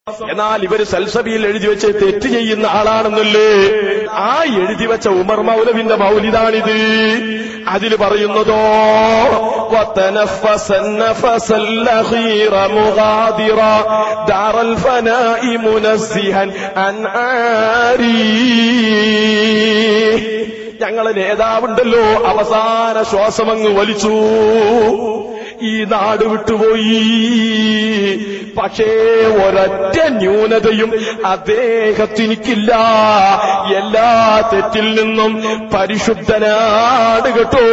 എന്നാൽ ഇവര് സൽസബിയിൽ എഴുതി വെച്ച് തെറ്റ് ചെയ്യുന്ന ആളാണെന്നല്ലേ ആ എഴുതി വെച്ച ഉമർ മൗലവിന്റെ മൗലിതാണിത് അതിൽ പറയുന്നതോ وتنفس النفس الأخير مغادرا دار الفناء منزها عن عاريه ഞങ്ങളെ നേതാവുണ്ടല്ലോ അവസാന ശ്വാസമങ്ങ് വലിച്ചു ഈ നാട് വിട്ടുപോയി പക്ഷേ ഒരൊറ്റ ന്യൂനതയും അദ്ദേഹത്തിനിക്കില്ല എല്ലാ തെറ്റിൽ നിന്നും പരിശുദ്ധനാട് കേട്ടോ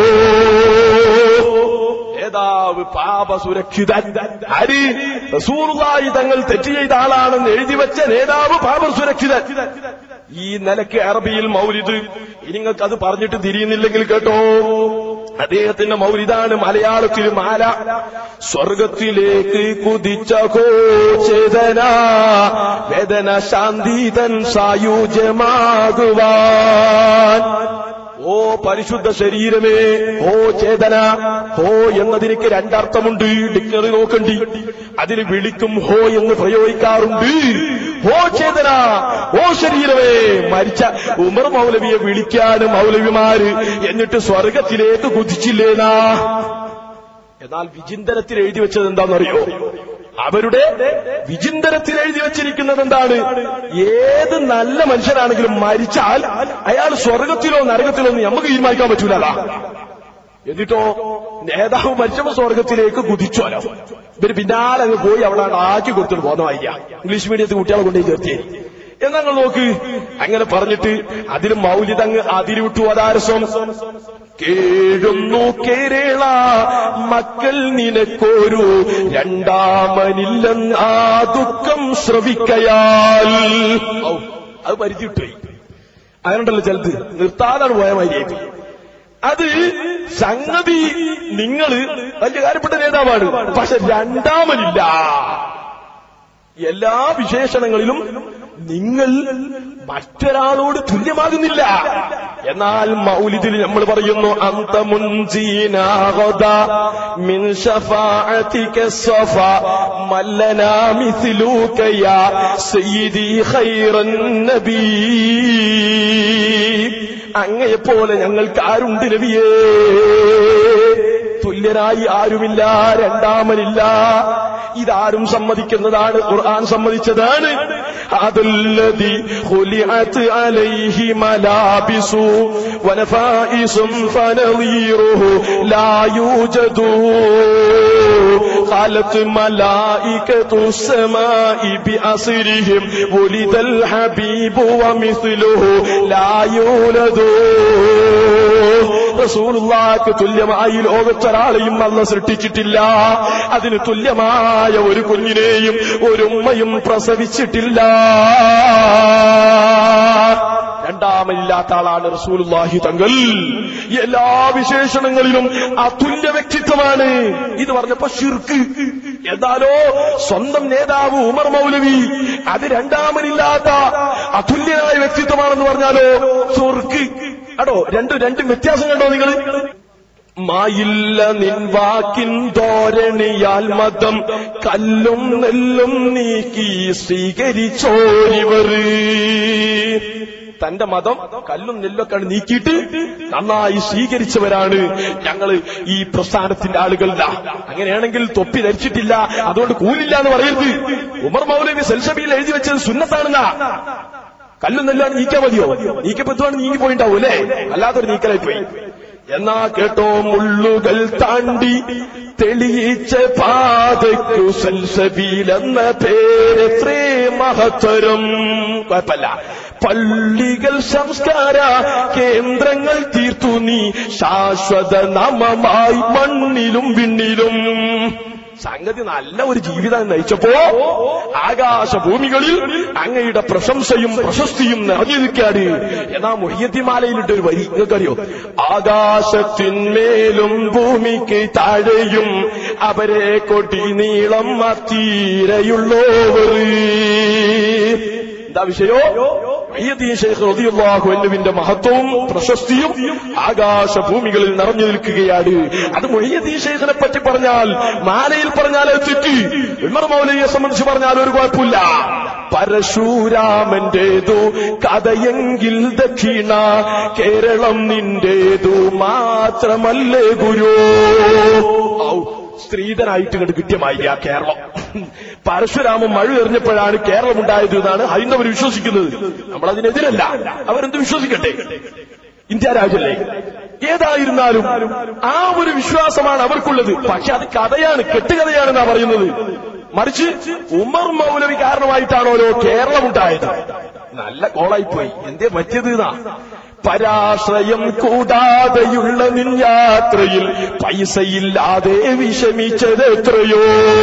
നേതാവ് പാപസുരക്ഷിതൻ ആര് റസൂറുള്ളാഹി തങ്ങൾ തെറ്റ് ചെയ്ത ആളാണെന്ന് എഴുതി വെച്ച നേതാവ് പാപസുരക്ഷിതൻ ഈ നിലയ്ക്ക് അറബിയിൽ മൗലിദ് നിങ്ങൾക്ക് അത് പറഞ്ഞിട്ട് തിരിയുന്നില്ലെങ്കിൽ കേട്ടോ അദ്ദേഹത്തിന്റെ മൗലിദാണ് മലയാളത്തിൽ മാല സ്വർഗത്തിലേക്ക് കുതിച്ച ചേതന വേദന ശാന്തിതൻ സായുജ്യമാകുവാൻ ഓ പരിശുദ്ധ ശരീരമേ ഓ ചേതന ഹോ എന്നതിനക്ക് രണ്ടർത്ഥമുണ്ട് ഡിക്ഷണറി നോക്കണ്ടി അതിന് വിളിക്കും ഹോ എന്ന് പ്രയോഗിക്കാറുണ്ട് ഹോ ചേതന ഓ ശരീരമേ മരിച്ച ഉമർ മൗലവിയെ വിളിക്കാനും മൗലവിമാര് എന്നിട്ട് സ്വർഗത്തിലേക്ക് കുതിച്ചില്ലേനാ എന്നാൽ വിചിന്തനത്തിൽ എഴുതി വെച്ചത് എന്താണെന്നറിയോ അവരുടെ വിചിന്തനത്തിൽ എഴുതി വെച്ചിരിക്കുന്നത് എന്താണ് ഏത് നല്ല മനുഷ്യനാണെങ്കിലും മരിച്ചാൽ അയാൾ സ്വർഗത്തിലോ നരകത്തിലോ ഒന്നും നമുക്ക് തീരുമാനിക്കാൻ പറ്റൂലല്ല എന്നിട്ടോ നേതാവ് മരിച്ചപ്പോ സ്വർഗത്തിലേക്ക് കുതിച്ചോലോ ഇവര് പിന്നാലെ അങ്ങ് പോയി അവിടെ ആക്കി കൊടുത്തിട്ട് പോകുന്നതായിരിക്കാം ഇംഗ്ലീഷ് മീഡിയത്തിൽ കുട്ടികളെ കൊണ്ടുപോയി ചേർത്തേ എന്നങ്ങൾ നോക്ക് അങ്ങനെ പറഞ്ഞിട്ട് അതിന് മൗലിതങ്ങ് അതിരുവിട്ടു അതാരസം കേഴുന്നു കേരള മക്കൾ നിനക്കൊരു രണ്ടാമനില്ലെന്ന് ആ ദുഃഖം ശ്രവിക്കയാൽ ഔ, അത് പരിധി വിട്ടുപോയി അങ്ങനെയുണ്ടല്ലോ ചിലത് നിർത്താതാണ് പോയ മാതിരിയായിട്ട് അത് സംഗതി നിങ്ങള് വലിയ കാര്യപ്പെട്ട നേതാവാണ് പക്ഷെ രണ്ടാമനില്ല എല്ലാ വിശേഷണങ്ങളിലും നിങ്ങൾ മറ്റൊരാളോട് തുല്യമാകുന്നില്ല എന്നാൽ മൗലിദിൽ നമ്മൾ പറയുന്നു അന്ത മുൻജീനാഗത മിൻ ഷഫാഅതിക സഫ മല്ലനാ മിസ്ലൂക യാ സയ്യിദി ഖൈറൻ നബീ അങ്ങയെപ്പോലെ ഞങ്ങൾക്ക് ആരുണ്ട് നബിയേ തുല്യനായി ആരുമില്ല രണ്ടാമനില്ല ഇതാരും സമ്മതിക്കുന്നതാണ് ഖുർആൻ സമ്മതിച്ചതാണ് അതുല്ലതി ഖുലിഅത് അലൈഹി മലാബിസു വനഫായിസും ഫനളീറുഹു ലാ യൂജദു قالت ملائكة السماء بأسرهم ولد الحبيب ومثله لا يولد റസൂലുള്ളാക്ക് തുല്യമായി ലോകത്തൊരാളെയും അല്ല സൃഷ്ടിച്ചിട്ടില്ല അതിന് തുല്യമായ ഒരു കുഞ്ഞിനെയും ഒരു ഉമ്മയും പ്രസവിച്ചിട്ടില്ല രണ്ടാമില്ലാത്ത ആളാണ് റസൂലുള്ളാഹി തങ്ങൾ എല്ലാ വിശേഷണങ്ങളിലും അതുല്യ വ്യക്തിത്വമാണ് ഇത് പറഞ്ഞപ്പോ ഷിർക്ക് എന്നാലോ സ്വന്തം നേതാവ് ഉമർ മൗലവി അത് രണ്ടാമനില്ലാത്ത അതുല്യനായ വ്യക്തിത്വമാണെന്ന് പറഞ്ഞാലോ ഷുർക്ക് അടോ രണ്ടും രണ്ടും വ്യത്യാസം കണ്ടോ നിങ്ങൾ മായില്ല നിൻ വാക്കിൻ ധോരണിയാൽ മതം കല്ലും നെല്ലും നീക്കി സ്വീകരിച്ചോരിവർ തന്റെ മതം കല്ലും നെല്ലൊക്കെ നീക്കിയിട്ട് നന്നായി സ്വീകരിച്ചവരാണ് ഞങ്ങള് ഈ പ്രസ്ഥാനത്തിന്റെ ആളുകളല്ല അങ്ങനെയാണെങ്കിൽ തൊപ്പി ധരിച്ചിട്ടില്ല അതുകൊണ്ട് കൂലില്ല എന്ന് പറയരുത് ഉമർ മൗലവി സെൽസബിയിൽ എഴുതി വെച്ചത് സുന്നത്താണെന്നാ കല്ലും നെല്ലാണ് നീക്കാൻ മതിയോ നീക്കപ്പെത്തുവാണ് നീങ്ങി പോയിണ്ടാവും അല്ലേ അല്ലാത്തൊരു നീക്കലായി പോയി എന്നാ കേട്ടോ മുള്ളുകൾ താണ്ടി തെളിയിച്ച പാതയ്ക്കു സൽസബീലെന്ന പേരെത്രേ മഹത്തരം കുഴപ്പല്ല പള്ളികൾ സംസ്കാര കേന്ദ്രങ്ങൾ തീർത്തു നീ ശാശ്വത നാമമായി മണ്ണിലും വിണ്ണിലും സംഗതി നല്ല ഒരു ജീവിതം നയിച്ചപ്പോ ആകാശഭൂമികളിൽ അങ്ങയുടെ പ്രശംസയും പ്രശസ്തിയും നിറഞ്ഞു നിൽക്കാണ് എന്നാ മൊഹിയത്തിമാലയിലിട്ട് ഒരു വരി നിങ്ങൾക്കറിയോ ആകാശത്തിന്മേലും ഭൂമിക്ക് താഴെയും അവരെ കൊടി നീളം അത്തീരയുള്ളോവർ എന്താ വിഷയോ മൊയ്യദ്ദീൻ ഷെയ്ഖ് റളിയല്ലാഹു അൻഹുവിന്റെ മഹത്വവും പ്രശസ്തിയും ആകാശഭൂമികളിൽ നിറഞ്ഞു നിൽക്കുകയാണ് അത് മൊയ്യദ്ദീൻ ഷെയ്ഖിനെ പറ്റി പറഞ്ഞാൽ മാലയിൽ പറഞ്ഞാൽ അത് തെറ്റി ഉമർ മൗലവിയെ സംബന്ധിച്ച് പറഞ്ഞാൽ ഒരു കുഴപ്പമില്ല പരശുരാമന്റേതു കഥയെങ്കിൽ ദക്ഷിണ കേരളം നിന്റേതു മാത്രമല്ലേ ഗുരു ഔ സ്ത്രീധനായിട്ട് ഇങ്ങോട്ട് കിട്ടിയമായി ആ കേരളം പരശുരാമൻ മഴ എറിഞ്ഞപ്പോഴാണ് കേരളം ഉണ്ടായത് എന്നാണ് ഹൈന്ദവർ വിശ്വസിക്കുന്നത് നമ്മളതിനെതിരല്ല അവരെന്ത് വിശ്വസിക്കട്ടെ ഇന്ത്യ രാജ്യമല്ലേ ഏതായിരുന്നാലും ആ ഒരു വിശ്വാസമാണ് അവർക്കുള്ളത് പക്ഷെ അത് കഥയാണ് കെട്ടുകഥയാണെന്നാ പറയുന്നത് മറിച്ച് ഉമർ മൗലവി കാരണമായിട്ടാണോലോ കേരളം ഉണ്ടായത് നല്ല കോളായിപ്പോയി എന്തേ പറ്റിയത് എന്നാ പരാശ്രയം കൂടാതെയുള്ള നിൻ യാത്രയിൽ പൈസയില്ലാതെ വിഷമിച്ചത് എത്രയോ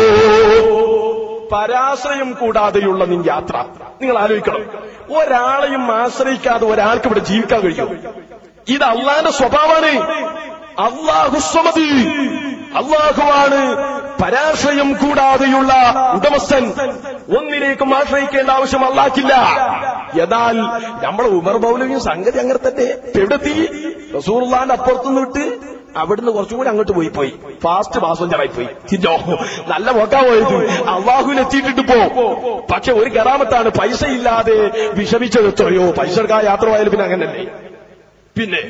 പരാശ്രയം കൂടാതെയുള്ള നിൻ യാത്ര നിങ്ങൾ ആലോചിക്കണം ഒരാളെയും ആശ്രയിക്കാതെ ഒരാൾക്ക് ഇവിടെ ജീവിക്കാൻ കഴിയും ഇത് അള്ളാന്റെ സ്വഭാവമാണ് അള്ളാഹുസ്വമതി അള്ളാഹുവാണ് പരാശ്രയം കൂടാതെയുള്ള ഉടമസ്ഥൻ ഒന്നിലേക്കും ആശ്രയിക്കേണ്ട ആവശ്യം അള്ളാക്കില്ല എന്നാൽ നമ്മൾ ഉമർ മൗലവിയും സംഗതി അങ്ങനെ തന്നെ എവിടെത്തി റസൂർലാന്റെ അപ്പുറത്തുനിന്ന് വിട്ട് അവിടുന്ന് കുറച്ചും കൂടി അങ്ങോട്ട് പോയി പോയി ഫാസ്റ്റ് പാസഞ്ചറായി പോയി തിരിഞ്ഞോ നല്ല പോക്കാ പോയത് അള്ളാഹുവിനെത്തിയിട്ടിട്ട് പോ പക്ഷെ ഒരു കറാമത്താണ് പൈസ ഇല്ലാതെ വിഷമിച്ചത് എത്രയോ പൈസ യാത്ര പോയാലും പിന്നെ അങ്ങനല്ലേ പിന്നെ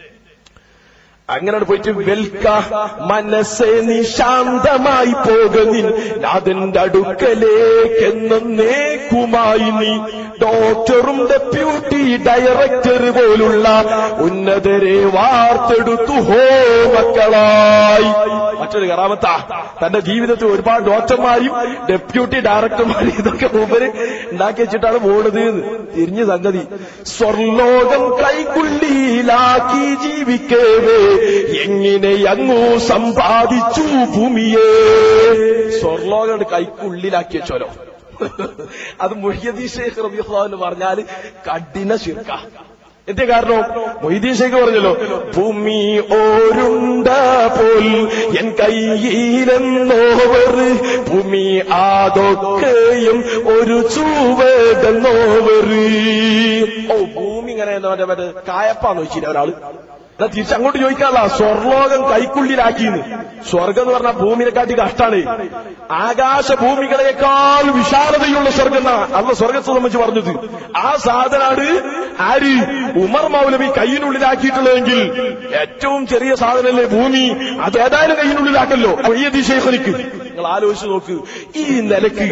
അങ്ങനെ പോയിട്ട് വെൽക്ക മനസ്സെ നീ ശാന്തമായി പോകുന്നിൻ അതിന്റെ അടുക്കലേക്കെന്നേക്കുമായി നീ ഡോക്ടറും ഡെപ്യൂട്ടി ഡയറക്ടർ പോലുള്ള ഉന്നതരെ വാർത്തെടുത്തു ഹോ മക്കളായി മറ്റൊരു കറാമത്ത തന്റെ ജീവിതത്തിൽ ഒരുപാട് ഡോക്ടർമാരും ഡെപ്യൂട്ടി ഡയറക്ടർമാരും ഇതൊക്കെ മൂപ്പര് ഉണ്ടാക്കി വെച്ചിട്ടാണ് പോണത് തിരിഞ്ഞു സംഗതി സ്വർലോകം കൈക്കുള്ളിയിലാക്കി ജീവിക്കേവേ എങ്ങനെ അങ്ങോ സമ്പാദിച്ചു ഭൂമിയെ സ്വർലോകം കൈക്കുള്ളിലാക്കി വെച്ചോലോ അത് മുഹ്യദീൻ ഷേഖ് റബിഹു പറഞ്ഞാല് കഠിന ശിർക്ക എന്തേ കാരണം മൊയ്തീൻ ഷേഖ് പറഞ്ഞല്ലോ ഭൂമി ഓരുണ്ട പോൽ എൻ കയ്യിലെന്നോവർ ഭൂമി ആതൊക്കെയും ഒരു ചൂവേടെന്നോവർ ഓ ഭൂമി ഇങ്ങനെ എന്താ മറ്റേ മറ്റേ കായപ്പാന്ന് വെച്ചില്ല ഒരാള് എന്നാ തിരിച്ചങ്ങോട്ട് ചോദിക്കാനുള്ള സ്വർലോകം കൈക്കുള്ളിലാക്കിന്ന് സ്വർഗം എന്ന് പറഞ്ഞാൽ ഭൂമിനെക്കാട്ടി കഷ്ടാണ് ആകാശ ഭൂമികളെക്കാൾ വിശാലതയുള്ള സ്വർഗം എന്നാ അല്ല സ്വർഗത്തെ സംബന്ധിച്ച് പറഞ്ഞത് ആ സാധനാണ് ആര് ഉമർ മൗലവി കയ്യിനുള്ളിലാക്കിയിട്ടുള്ളതെങ്കിൽ ഏറ്റവും ചെറിയ സാധനല്ലേ ഭൂമി അത് ഏതായാലും കയ്യിനുള്ളിലാക്കല്ലോ വഴിയ ദിശേഖനിക്ക് നിങ്ങൾ ആലോചിച്ച് നോക്ക് ഈ നിലക്ക്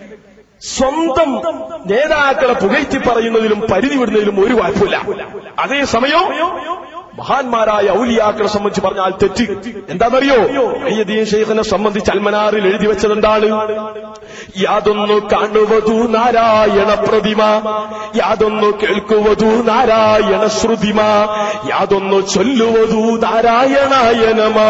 സ്വന്തം നേതാക്കളെ പുകഴ്ത്തി പറയുന്നതിലും പരിധി വിടുന്നതിലും ഒരു കുഴപ്പമില്ല അതേസമയം മഹാന്മാരായ ഔലിയാക്കളെ സംബന്ധിച്ച് പറഞ്ഞാൽ തെറ്റ് എന്താണെന്നറിയോ അയ്യദീൻ ഷെയ്ഖിനെ സംബന്ധിച്ച് അൽമനാറിൽ എഴുതി വെച്ചതെന്താണ് യാതൊന്നു കാണുവതു നാരായണ പ്രതിമ യാതൊന്നു കേൾക്കുവതു നാരായണ ശ്രുതിമ യാതൊന്നു ചൊല്ലുവതു നാരായണായനമാ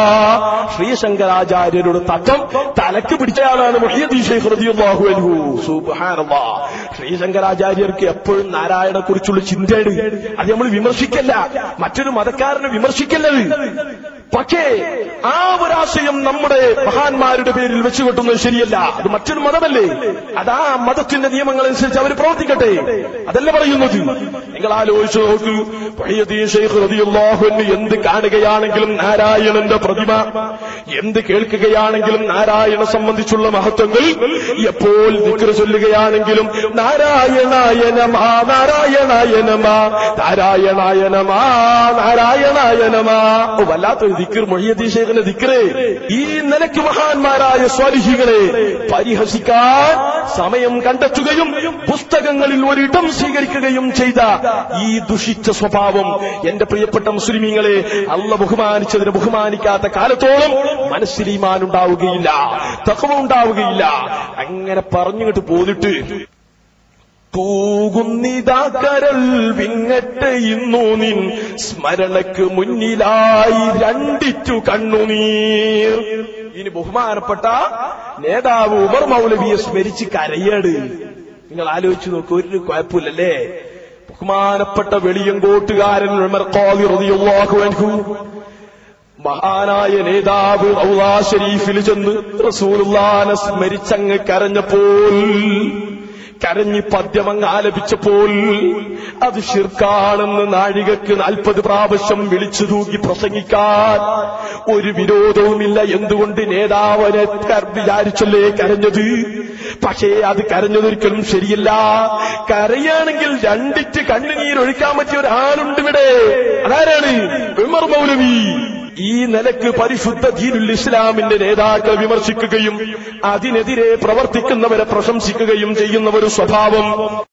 ശ്രീശങ്കരാചാര്യരുടെ തത്വം തലക്ക് പിടിച്ചയാളാണ് മുഹ്യദീൻ ഷെയ്ഖ് റളിയല്ലാഹു അൻഹു സുബ്ഹാനല്ലാഹ് ശ്രീശങ്കരാചാര്യർക്ക് എപ്പോഴും നാരായണ കുറിച്ചുള്ള ചിന്തയാണ് അത് നമ്മൾ വിമർശിക്കല്ല മറ്റൊരു മതക്കാരനെ വിമർശിക്കല്ലത് പക്ഷേ ആ ഒരാശയം നമ്മുടെ മഹാന്മാരുടെ പേരിൽ വെച്ചുകെട്ടുന്നത് ശരിയല്ല അത് മറ്റൊരു മതമല്ലേ അത് ആ മതത്തിന്റെ നിയമങ്ങൾ അനുസരിച്ച് അവർ പ്രവർത്തിക്കട്ടെ അതല്ല പറയുന്നത് നിങ്ങൾ ആലോചിച്ചു നോക്കൂ വഴിയതീ ഷെയ്ഖ് റളിയല്ലാഹു അൻഹു എന്ത് കാണുകയാണെങ്കിലും നാരായണന്റെ പ്രതിമ എന്ത് കേൾക്കുകയാണെങ്കിലും നാരായണ സംബന്ധിച്ചുള്ള മഹത്വങ്ങൾ എപ്പോൾ ദിക്ർ ചൊല്ലുകയാണെങ്കിലും നാരായണായനമാ നാരായണായനമാ നാരായണായനമാ നാരായണായനമാ ഓ വല്ലാത്തൊരു ദിക്ർ മൊഴിയതീ ഷേഖിന്റെ ദിക്റേ ഈ നിലയ്ക്ക് മഹാന്മാരായ സ്വാലിഹികളെ പരിഹസിക്കാൻ സമയം കണ്ടെത്തുകയും പുസ്തകങ്ങളിൽ ഒരിടം സ്വീകരിക്കുകയും ചെയ്ത ഈ ദുഷിച്ച സ്വഭാവം എന്റെ പ്രിയപ്പെട്ട മുസ്ലിമീങ്ങളെ അല്ല ബഹുമാനിച്ചതിന് ബഹുമാനിക്കാത്ത കാലത്തോളം മനസ്സിൽ ഈമാൻ ഉണ്ടാവുകയില്ല തഖവ ഉണ്ടാവുകയില്ല അങ്ങനെ പറഞ്ഞിട്ട് പോന്നിട്ട് തൂകുന്നിതാക്കരൽ വിങ്ങട്ടെ ഇന്നു നിൻ സ്മരണക്ക് മുന്നിലായി രണ്ടിറ്റു കണ്ണുനീർ ഇനി ബഹുമാനപ്പെട്ട നേതാവ് ഉമർ മൗലവിയെ സ്മരിച്ച് കരയേട് നിങ്ങൾ ആലോചിച്ചു നോക്കൂ ഒരു കുഴപ്പമില്ലല്ലേ ബഹുമാനപ്പെട്ട വെളിയങ്കോട്ടുകാരൻ ഉമർ ഖാദി റളിയല്ലാഹു അൻഹു മഹാനായ നേതാവ് ഔലാ ഷരീഫിൽ ചെന്ന് റസൂലുള്ളാനെ സ്മരിച്ചങ്ങ് കരഞ്ഞപ്പോൾ കരഞ്ഞി പദ്യമങ്ങ് ആലപിച്ചപ്പോൾ അത് ഷിർക്കാണെന്ന് നാഴികക്ക് നാൽപ്പത് പ്രാവശ്യം വിളിച്ചു തൂക്കി പ്രസംഗിക്കാൻ ഒരു വിരോധവുമില്ല എന്തുകൊണ്ട് നേതാവനെ കർ- വിചാരിച്ചല്ലേ കരഞ്ഞത് പക്ഷേ അത് കരഞ്ഞതൊരിക്കലും ശരിയല്ല കരയാണെങ്കിൽ രണ്ടിറ്റ് കണ്ണുനീരൊഴിക്കാൻ പറ്റിയ ഒരാളുണ്ട് ഇവിടെ അതാരാണ് ഉമർ മൗലവി ഈ നിലക്ക് പരിശുദ്ധ ദീനുൽ ഇസ്ലാമിന്റെ നേതാക്കളെ വിമർശിക്കുകയും അതിനെതിരെ പ്രവർത്തിക്കുന്നവരെ പ്രശംസിക്കുകയും ചെയ്യുന്ന ഒരു സ്വഭാവം